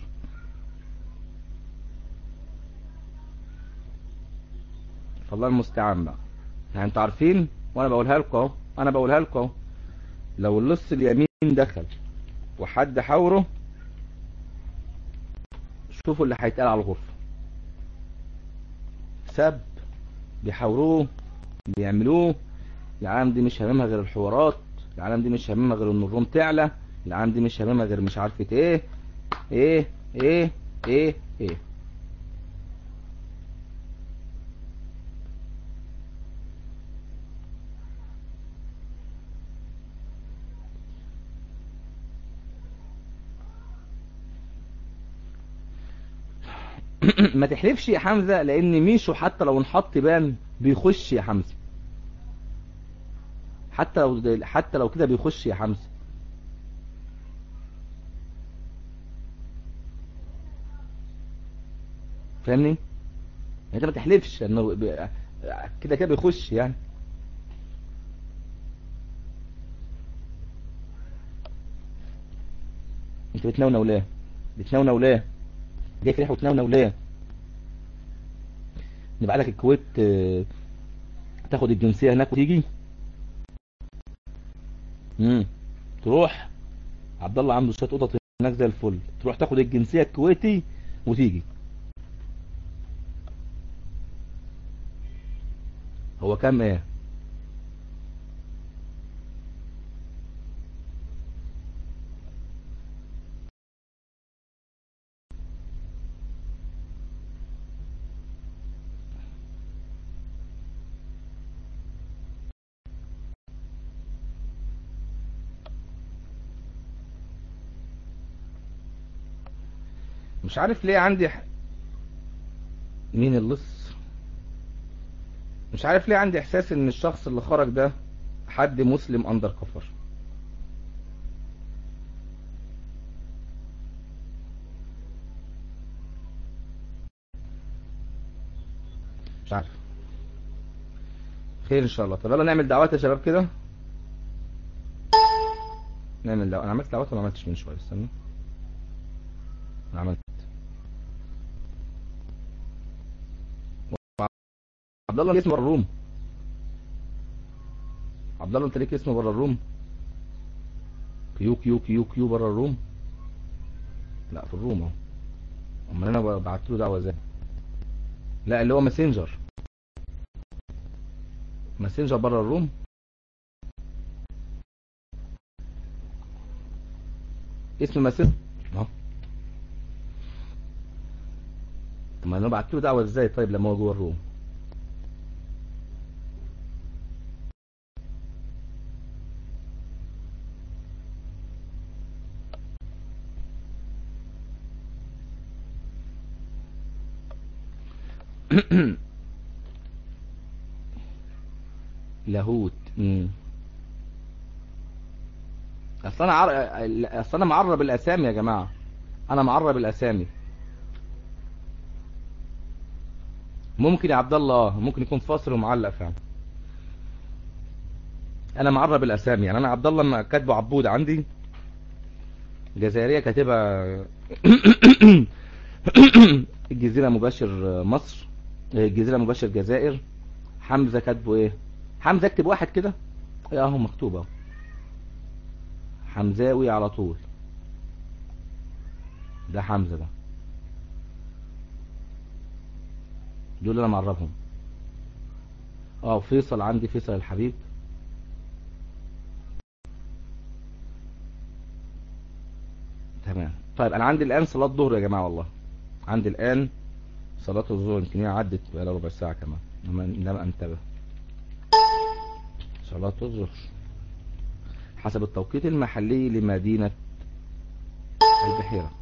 فالله المستعان بقى يعني انتوا عارفين وانا بقولها لكم اهو انا بقولها لكم اهو لو اللص اليمين دخل وحد حاوره شوفوا اللي هيتقال على الغرفة سب بيحاوروه بيعملوه العالم دي مش هاممها غير الحوارات العالم دي مش هاممها غير ان الروم تعلى العالم دي مش هاممها غير مش عارفة ايه ايه ايه ايه ايه ما تحلفش يا حمزة لان ميشو حتى لو انحط بان بيخش يا حمزة حتى لو حتى لو كده بيخش يا حمزة فاهمني انت ما تحلفش انه بي- كده كده بيخش يعني انت بتنونو ليه بتنونو ليه جاي فرح وتنونو ليه نبقى لك الكويت آه، تاخد الجنسية هناك وتيجي امم تروح عبد الله عنده شويه قطط هناك زي الفل تروح تاخد الجنسية الكويتي وتيجي هو كام ايه مش عارف ليه عندي ح... مين اللص مش عارف ليه عندي احساس ان الشخص اللي خرج ده حد مسلم اندر كفر مش عارف خير ان شاء الله طب يلا نعمل دعوات يا شباب كده نعمل دعوات انا عملت دعوات ولا ما عملتش من شويه استنى انا عملت عبد الله ليه اسم بره الروم عبد الله انت ليك اسم بره الروم كيو كيو كيو كيو بره الروم لا في الروم اهو امال انا بعت له دعوه ازاي لا اللي هو ماسنجر ماسنجر بره الروم اسم ماسنجر اهو طب ما انا بعت له دعوه ازاي طيب لما هو جوه الروم لاهوت مم. اصل انا عر... اصل انا معرب الاسامي يا جماعه انا معرب الاسامي ممكن يا عبد الله اه ممكن يكون فاصل ومعلق فعلا انا معرب الاسامي يعني انا عبد الله ما كاتبه عبود عندي جزائريه كاتبها الجزيره مباشر مصر الجزيره مباشر جزائر حمزه كاتبه ايه حمزه اكتب واحد كده اهو مكتوب اهو حمزاوي على طول ده حمزه ده دول انا معرفهم اه فيصل عندي فيصل الحبيب تمام طيب انا عندي الان صلاه ظهر يا جماعه والله عندي الان صلاه الظهر يمكن هي عدت بقى ربع ساعه كمان لم انتبه صلاه الظهر حسب التوقيت المحلي لمدينه البحيره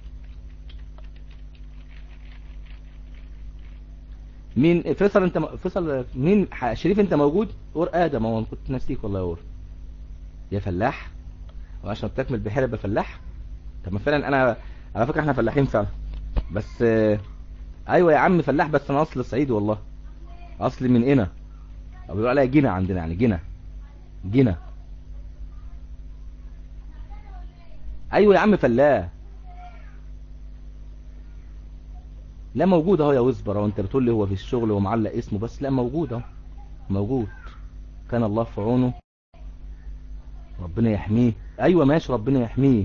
مين فيصل انت م... فيصل مين ح- شريف انت موجود اور ادم هو كنت ناسيك والله يا اور يا فلاح هو عشان تكمل بحيره يبقى فلاح طب ما فعلا انا على فكره احنا فلاحين فعلا بس آه، ايوه يا عم فلاح بس انا اصل صعيدي والله اصلي من هنا او بيقولوا عليا جنة عندنا يعني جنة جنة ايوه يا عم فلاح لا موجود اهو يا وزبر وانت بتقول لي هو في الشغل ومعلق اسمه بس لا موجود اهو موجود كان الله في عونه ربنا يحميه ايوه ماشي ربنا يحميه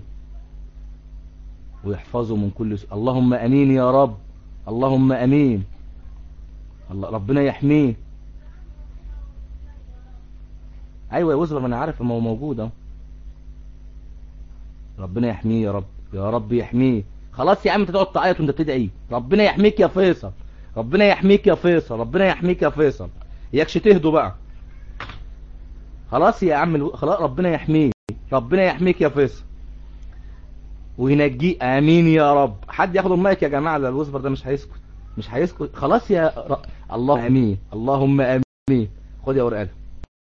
ويحفظه من كل س... اللهم امين يا رب اللهم امين الله ربنا يحميه ايوه يا وزبر ما انا عارف ما هو موجود اهو ربنا يحميه يا رب يا رب يحميه خلاص يا عم انت تقعد تعيط وانت بتدعي ربنا يحميك يا فيصل ربنا يحميك يا فيصل ربنا يحميك يا فيصل يكش تهدوا بقى خلاص يا عم الو... خلاص ربنا يحميك ربنا يحميك يا فيصل وينجيه امين يا رب حد ياخد المايك يا جماعه ده الوزبر ده مش هيسكت مش هيسكت خلاص يا ر... الله امين اللهم امين خد يا ورقه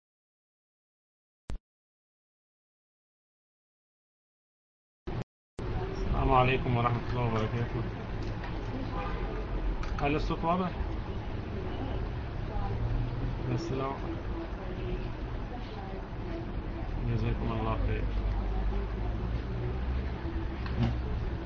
السلام عليكم ورحمة الله وبركاته هل الصوت واضح؟ السلام